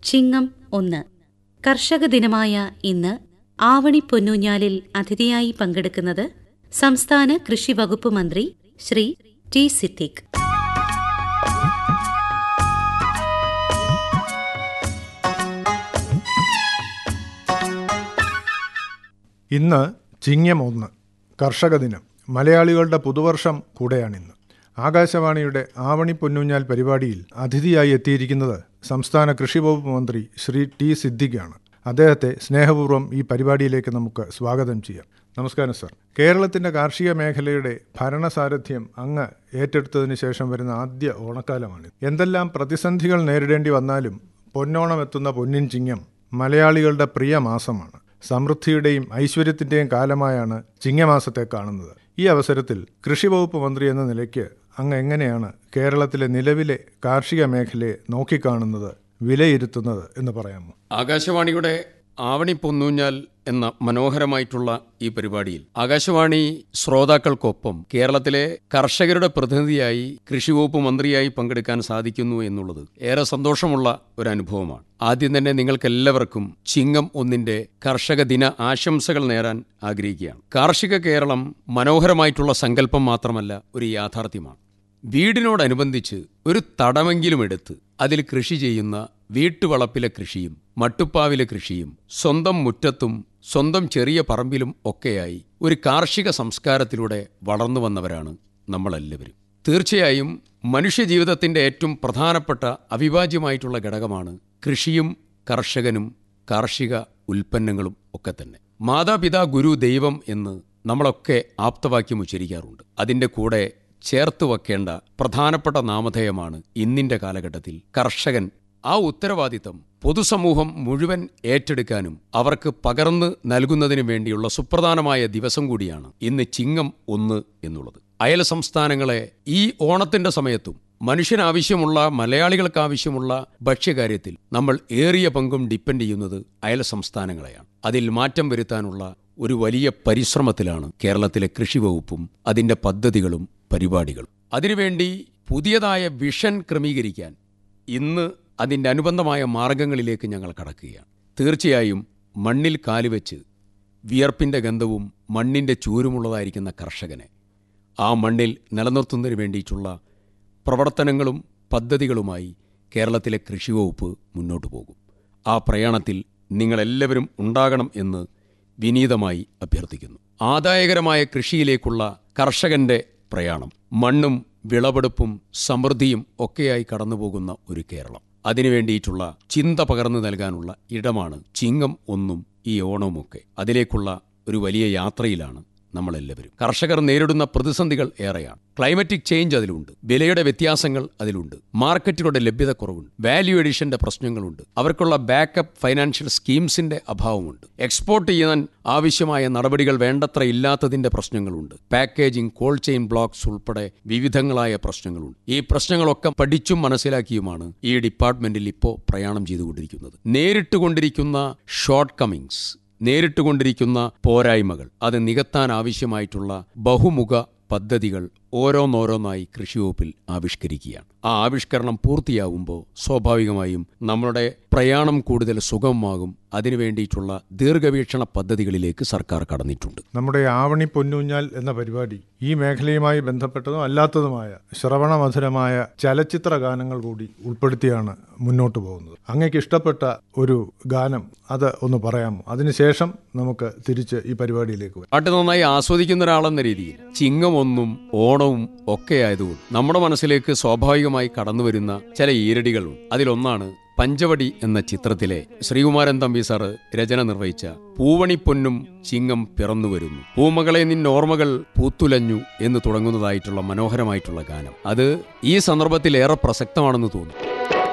ചിങ്ങം ഒന്ന് കർഷക ദിനമായ ഇന്ന് ആവണി പൊന്നൂഞ്ഞാലിൽ അതിഥിയായി പങ്കെടുക്കുന്നത് സംസ്ഥാന കൃഷി വകുപ്പ് മന്ത്രി ശ്രീ ടി സിദ്ദിഖ് ഇന്ന് ചിങ്ങം ഒന്ന് കർഷക ദിനം മലയാളികളുടെ പുതുവർഷം കൂടെയാണിന്ന് ആകാശവാണിയുടെ ആവണി പൊന്നൂഞ്ഞാൽ പരിപാടിയിൽ അതിഥിയായി എത്തിയിരിക്കുന്നത് സംസ്ഥാന കൃഷി വകുപ്പ് മന്ത്രി ശ്രീ ടി സിദ്ദിഖാണ് അദ്ദേഹത്തെ സ്നേഹപൂർവ്വം ഈ പരിപാടിയിലേക്ക് നമുക്ക് സ്വാഗതം ചെയ്യാം നമസ്കാരം സർ കേരളത്തിന്റെ കാർഷിക മേഖലയുടെ ഭരണസാരഥ്യം അങ്ങ് ഏറ്റെടുത്തതിന് ശേഷം വരുന്ന ആദ്യ ഓണക്കാലമാണ് എന്തെല്ലാം പ്രതിസന്ധികൾ നേരിടേണ്ടി വന്നാലും പൊന്നോണം എത്തുന്ന പൊന്നിൻ ചിങ്ങം മലയാളികളുടെ പ്രിയ മാസമാണ് സമൃദ്ധിയുടെയും ഐശ്വര്യത്തിന്റെയും കാലമായാണ് ചിങ്ങമാസത്തെ കാണുന്നത് ഈ അവസരത്തിൽ കൃഷി വകുപ്പ് മന്ത്രി എന്ന നിലയ്ക്ക് അങ്ങ് എങ്ങനെയാണ് കേരളത്തിലെ നിലവിലെ കാർഷിക മേഖലയെ നോക്കിക്കാണുന്നത് വിലയിരുത്തുന്നത് എന്ന് പറയാമോ ആകാശവാണിയുടെ ആവണി പൊന്നൂഞ്ഞാൽ എന്ന മനോഹരമായിട്ടുള്ള ഈ പരിപാടിയിൽ ആകാശവാണി ശ്രോതാക്കൾക്കൊപ്പം കേരളത്തിലെ കർഷകരുടെ പ്രതിനിധിയായി കൃഷി വകുപ്പ് മന്ത്രിയായി പങ്കെടുക്കാൻ സാധിക്കുന്നു എന്നുള്ളത് ഏറെ സന്തോഷമുള്ള ഒരു അനുഭവമാണ് ആദ്യം തന്നെ നിങ്ങൾക്കെല്ലാവർക്കും ചിങ്ങം ഒന്നിന്റെ കർഷക ദിന ആശംസകൾ നേരാൻ ആഗ്രഹിക്കുകയാണ് കാർഷിക കേരളം മനോഹരമായിട്ടുള്ള സങ്കല്പം മാത്രമല്ല ഒരു യാഥാർത്ഥ്യമാണ് വീടിനോടനുബന്ധിച്ച് ഒരു തടമെങ്കിലും എടുത്ത് അതിൽ കൃഷി ചെയ്യുന്ന വീട്ടുവളപ്പിലെ കൃഷിയും മട്ടുപ്പാവിലെ കൃഷിയും സ്വന്തം മുറ്റത്തും സ്വന്തം ചെറിയ പറമ്പിലും ഒക്കെയായി ഒരു കാർഷിക സംസ്കാരത്തിലൂടെ വളർന്നു വന്നവരാണ് നമ്മളെല്ലാവരും തീർച്ചയായും മനുഷ്യജീവിതത്തിന്റെ ഏറ്റവും പ്രധാനപ്പെട്ട അവിഭാജ്യമായിട്ടുള്ള ഘടകമാണ് കൃഷിയും കർഷകനും കാർഷിക ഉൽപ്പന്നങ്ങളും ഒക്കെ തന്നെ മാതാപിതാ ഗുരു ദൈവം എന്ന് നമ്മളൊക്കെ ആപ്തവാക്യം ഉച്ചരിക്കാറുണ്ട് അതിന്റെ കൂടെ ചേർത്ത് വെക്കേണ്ട പ്രധാനപ്പെട്ട നാമധേയമാണ് ഇന്നിന്റെ കാലഘട്ടത്തിൽ കർഷകൻ ആ ഉത്തരവാദിത്തം പൊതുസമൂഹം മുഴുവൻ ഏറ്റെടുക്കാനും അവർക്ക് പകർന്ന് നൽകുന്നതിനു വേണ്ടിയുള്ള സുപ്രധാനമായ ദിവസം കൂടിയാണ് ഇന്ന് ചിങ്ങം ഒന്ന് എന്നുള്ളത് അയൽ സംസ്ഥാനങ്ങളെ ഈ ഓണത്തിന്റെ സമയത്തും മനുഷ്യനാവശ്യമുള്ള മലയാളികൾക്ക് ആവശ്യമുള്ള ഭക്ഷ്യകാര്യത്തിൽ നമ്മൾ ഏറിയ പങ്കും ഡിപ്പെൻഡ് ചെയ്യുന്നത് അയൽ സംസ്ഥാനങ്ങളെയാണ് അതിൽ മാറ്റം വരുത്താനുള്ള ഒരു വലിയ പരിശ്രമത്തിലാണ് കേരളത്തിലെ കൃഷി വകുപ്പും അതിന്റെ പദ്ധതികളും പരിപാടികളും അതിനുവേണ്ടി പുതിയതായ വിഷൻ ക്രമീകരിക്കാൻ ഇന്ന് അതിൻ്റെ അനുബന്ധമായ മാർഗങ്ങളിലേക്ക് ഞങ്ങൾ കടക്കുകയാണ് തീർച്ചയായും മണ്ണിൽ കാലുവെച്ച് വിയർപ്പിൻ്റെ ഗന്ധവും മണ്ണിൻ്റെ ചൂരുമുള്ളതായിരിക്കുന്ന കർഷകനെ ആ മണ്ണിൽ നിലനിർത്തുന്നതിന് വേണ്ടിയിട്ടുള്ള പ്രവർത്തനങ്ങളും പദ്ധതികളുമായി കേരളത്തിലെ കൃഷി വകുപ്പ് മുന്നോട്ടു പോകും ആ പ്രയാണത്തിൽ നിങ്ങളെല്ലാവരും ഉണ്ടാകണം എന്ന് വിനീതമായി അഭ്യർത്ഥിക്കുന്നു ആദായകരമായ കൃഷിയിലേക്കുള്ള കർഷകന്റെ പ്രയാണം മണ്ണും വിളവെടുപ്പും സമൃദ്ധിയും ഒക്കെയായി കടന്നുപോകുന്ന ഒരു കേരളം അതിനുവേണ്ടിയിട്ടുള്ള ചിന്ത പകർന്നു നൽകാനുള്ള ഇടമാണ് ചിങ്ങം ഒന്നും ഈ ഓണവുമൊക്കെ അതിലേക്കുള്ള ഒരു വലിയ യാത്രയിലാണ് നമ്മളെല്ലാവരും കർഷകർ നേരിടുന്ന പ്രതിസന്ധികൾ ഏറെയാണ് ക്ലൈമറ്റിക് ചേഞ്ച് അതിലുണ്ട് വിലയുടെ വ്യത്യാസങ്ങൾ അതിലുണ്ട് മാർക്കറ്റുകളുടെ ലഭ്യതക്കുറവുണ്ട് വാല്യൂ എഡിഷന്റെ പ്രശ്നങ്ങളുണ്ട് അവർക്കുള്ള ബാക്കപ്പ് ഫൈനാൻഷ്യൽ സ്കീംസിന്റെ അഭാവമുണ്ട് എക്സ്പോർട്ട് ചെയ്യാൻ ആവശ്യമായ നടപടികൾ വേണ്ടത്ര ഇല്ലാത്തതിന്റെ പ്രശ്നങ്ങളുണ്ട് പാക്കേജിംഗ് കോൾഡ് ചെയിൻ ബ്ലോക്സ് ഉൾപ്പെടെ വിവിധങ്ങളായ പ്രശ്നങ്ങളുണ്ട് ഈ പ്രശ്നങ്ങളൊക്കെ പഠിച്ചും മനസ്സിലാക്കിയുമാണ് ഈ ഡിപ്പാർട്ട്മെന്റിൽ ഇപ്പോൾ പ്രയാണം ചെയ്തുകൊണ്ടിരിക്കുന്നത് നേരിട്ടുകൊണ്ടിരിക്കുന്ന ഷോർട്ട് കമ്മിങ്സ് നേരിട്ടുകൊണ്ടിരിക്കുന്ന പോരായ്മകൾ അത് നികത്താൻ ആവശ്യമായിട്ടുള്ള ബഹുമുഖ പദ്ധതികൾ ഓരോന്നോരോന്നായി കൃഷിവകുപ്പിൽ ആവിഷ്കരിക്കുകയാണ് ആ ആവിഷ്കരണം പൂർത്തിയാകുമ്പോൾ സ്വാഭാവികമായും നമ്മളുടെ പ്രയാണം കൂടുതൽ സുഗമമാകും അതിനുവേണ്ടിയിട്ടുള്ള ദീർഘവീക്ഷണ പദ്ധതികളിലേക്ക് സർക്കാർ കടന്നിട്ടുണ്ട് നമ്മുടെ ആവണി പൊന്നൂഞ്ഞാൽ എന്ന പരിപാടി ഈ മേഖലയുമായി ബന്ധപ്പെട്ടതും അല്ലാത്തതുമായ ശ്രവണമധുരമായ ചലച്ചിത്ര ഗാനങ്ങൾ കൂടി ഉൾപ്പെടുത്തിയാണ് മുന്നോട്ട് പോകുന്നത് അങ്ങേക്ക് ഇഷ്ടപ്പെട്ട ഒരു ഗാനം അത് ഒന്ന് പറയാമോ അതിനുശേഷം നമുക്ക് തിരിച്ച് ഈ പരിപാടിയിലേക്ക് വരാം പാട്ട് നന്നായി ആസ്വദിക്കുന്ന ഒരാളെന്ന രീതിയിൽ ചിങ്ങം ഒന്നും ഓണവും ഒക്കെ ആയതുകൊണ്ട് നമ്മുടെ മനസ്സിലേക്ക് സ്വാഭാവികമായി കടന്നുവരുന്ന ചില ഈരടികളുണ്ട് അതിലൊന്നാണ് പഞ്ചവടി എന്ന ചിത്രത്തിലെ ശ്രീകുമാരൻ തമ്പി സാറ് രചന നിർവഹിച്ച പൂവണിപ്പൊന്നും ചിങ്ങം പിറന്നു വരുന്നു പൂമകളെ നിന്നോർമ്മകൾ പൂത്തുലഞ്ഞു എന്ന് തുടങ്ങുന്നതായിട്ടുള്ള മനോഹരമായിട്ടുള്ള ഗാനം അത് ഈ സന്ദർഭത്തിൽ ഏറെ പ്രസക്തമാണെന്ന് തോന്നുന്നു